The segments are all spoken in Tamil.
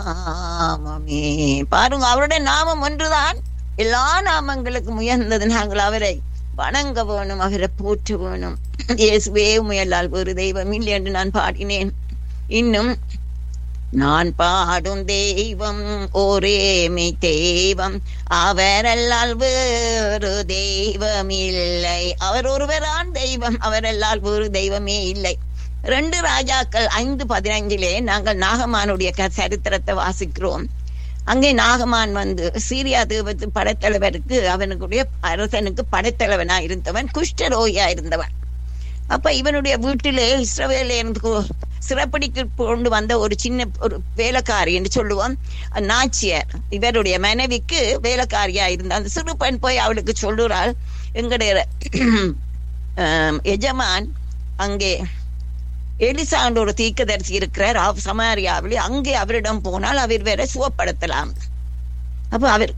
நாமமே பாருங்க அவருடைய நாமம் ஒன்றுதான் எல்லா நாமங்களுக்கும் உயர்ந்தது நாங்கள் அவரை வணங்க வேணும் அவரை போற்ற வேணும் இயேசுவே முயலால் ஒரு தெய்வம் இல்லை என்று நான் பாடினேன் இன்னும் நான் பாடும் தெய்வம் ஒரேமை தெய்வம் அவரல்லால் வேறு தெய்வம் இல்லை அவர் ஒருவரான் தெய்வம் அவரல்லால் வேறு தெய்வமே இல்லை ரெண்டு ராஜாக்கள் ஐந்து பதினைஞ்சிலே நாங்கள் நாகமானுடைய க- சரித்திரத்தை வாசிக்கிறோம் அங்கே நாகமான் வந்து சீரியா தேவத்து படைத்தலைவருக்கு அவனுடைய அரசனுக்கு படைத்தலைவனா இருந்தவன் குஷ்டரோகியா இருந்தவன் அப்ப இவனுடைய வீட்டிலே இஸ்ரவேல இருந்து சிறப்படிக்கு கொண்டு வந்த ஒரு சின்ன ஒரு வேலைக்காரி என்று சொல்லுவோம் நாச்சியார் இவருடைய மனைவிக்கு வேலைக்காரியா இருந்த அந்த சிறு பெண் போய் அவளுக்கு சொல்லுறாள் எங்களுடைய ஆம், எஜமான் அங்கே எலிசாண்டு ஒரு தீர்க்கதரிசி இருக்கிறார் அவ் சமாரியாவிலே அங்கே அவரிடம் போனால் அவர் வேற சுவப்படுத்தலாம் அப்ப அவர்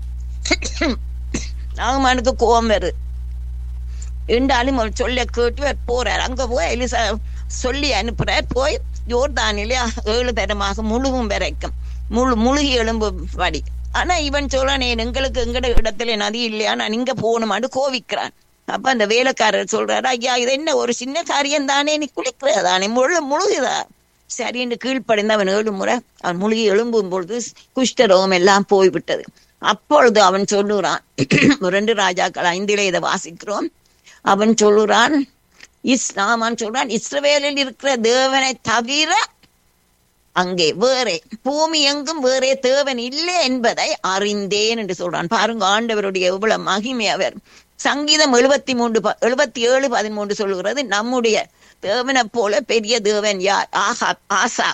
நாகமானுக்கு கோபம் வருது இருந்தாலும் அவர் சொல்ல கேட்டு அவர் போறார் அங்க போய் எலிசா சொல்லி அனுப்புறார் போய் யோர்தானிலே ஏழு தரமாக முழுகும் வரைக்கும் முழு முழுகி எழும்பும்படி ஆனா இவன் சொல்றான் எங்களுக்கு எங்கட இடத்துல நதி இல்லையா நான் இங்க போகணுமான்னு கோவிக்கிறான் அப்ப அந்த வேலைக்காரர் சொல்றாரு ஐயா இது என்ன ஒரு சின்ன காரியம் தானே நீ குளிக்கிறதானே முழு முழுகுதா சரின்னு கீழ்ப்படைந்து அவன் ஏழு முறை அவன் முழுகி எழும்பும் பொழுது குஷ்டரோகம் எல்லாம் போய்விட்டது அப்பொழுது அவன் சொல்லுறான் ரெண்டு ராஜாக்கள் ஐந்திலே இதை வாசிக்கிறோம் அவன் சொல்லுறான் இஸ்லாமான் சொல்றான் இஸ்ரவேலில் இருக்கிற தேவனை தவிர அங்கே வேறே பூமி எங்கும் வேறே தேவன் இல்லை என்பதை அறிந்தேன் என்று சொல்றான் பாருங்க ஆண்டவருடைய எவ்வளவு மகிமை அவர் சங்கீதம் எழுபத்தி மூன்று ப- எழுபத்தி ஏழு பதிமூன்று சொல்லுகிறது நம்முடைய தேவனை போல பெரிய தேவன் யார் ஆஹா ஆசா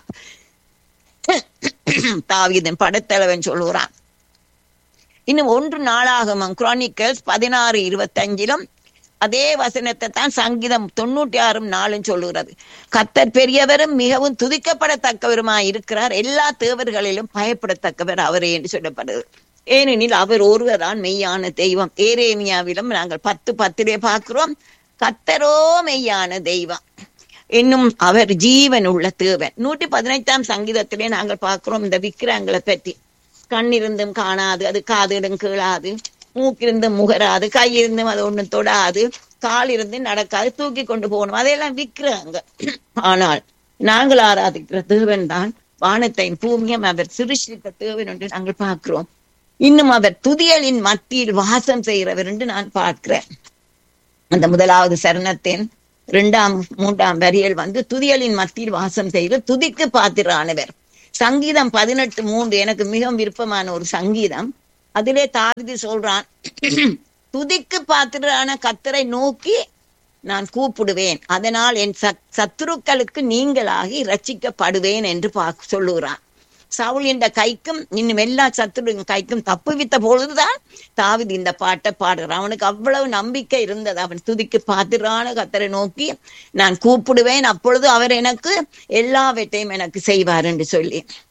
தாவீதன் படைத்தலைவன் சொல்லுகிறான் இன்னும் ஒன்று நாளாகமம் குரானிக்கல்ஸ் பதினாறு இருபத்தஞ்சிலும் அதே வசனத்தை தான் சங்கீதம் தொண்ணூற்றி ஆறும் நாளும் சொல்லுகிறது கத்தர் பெரியவரும் மிகவும் துதிக்கப்படத்தக்கவருமாய் இருக்கிறார் எல்லா தேவர்களிலும் பயப்படத்தக்கவர் அவரே என்று சொல்லப்படுது ஏனெனில் அவர் ஒருவர்தான் மெய்யான தெய்வம் ஏரேமியாவிலும் நாங்கள் பத்து பத்திலே பார்க்கிறோம் கத்தரோ மெய்யான தெய்வம் இன்னும் அவர் ஜீவன் உள்ள தேவன் நூற்றி பதினைந்தாம் சங்கீதத்திலே நாங்கள் பார்க்கிறோம் இந்த விக்கிரங்களை பற்றி கண்ணிருந்தும் காணாது அது காதிடும் கேளாது மூக்கிருந்தும் முகராது கையிருந்தும் அது ஒண்ணும் தொடாது கால் இருந்து நடக்காது தூக்கி கொண்டு போகணும் அதையெல்லாம் விக்கிறாங்க ஆனால் நாங்கள் ஆராதிக்கிற தேவன் தான் வானத்தையும் பூமியும் அவர் சிருஷ்டித்த தேவன் என்று நாங்கள் பார்க்கிறோம் இன்னும் அவர் துதியலின் மத்தியில் வாசம் செய்கிறவர் என்று நான் பார்க்கிறேன் அந்த முதலாவது சரணத்தின் இரண்டாம் மூன்றாம் வரியில் வந்து துதியலின் மத்தியில் வாசம் செய்து துதிக்கு பாத்திரானவர் சங்கீதம் பதினெட்டு மூன்று எனக்கு மிகவும் விருப்பமான ஒரு சங்கீதம் அதிலே தாவிது சொல்றான் துதிக்கு பாத்திரான கத்தரை நோக்கி நான் கூப்பிடுவேன் அதனால் என் சத் சத்துருக்களுக்கு நீங்களாகி ரட்சிக்கப்படுவேன் என்று பா சொல்லுகிறான் சவுல் இந்த கைக்கும் இன்னும் எல்லா சத்துரு கைக்கும் தப்புவித்த பொழுதுதான் தாவிது இந்த பாட்டை பாடுறான் அவனுக்கு அவ்வளவு நம்பிக்கை இருந்தது அவன் துதிக்கு பாத்திரான கத்தரை நோக்கி நான் கூப்பிடுவேன் அப்பொழுது அவர் எனக்கு எல்லாவற்றையும் எனக்கு செய்வார் என்று சொல்லி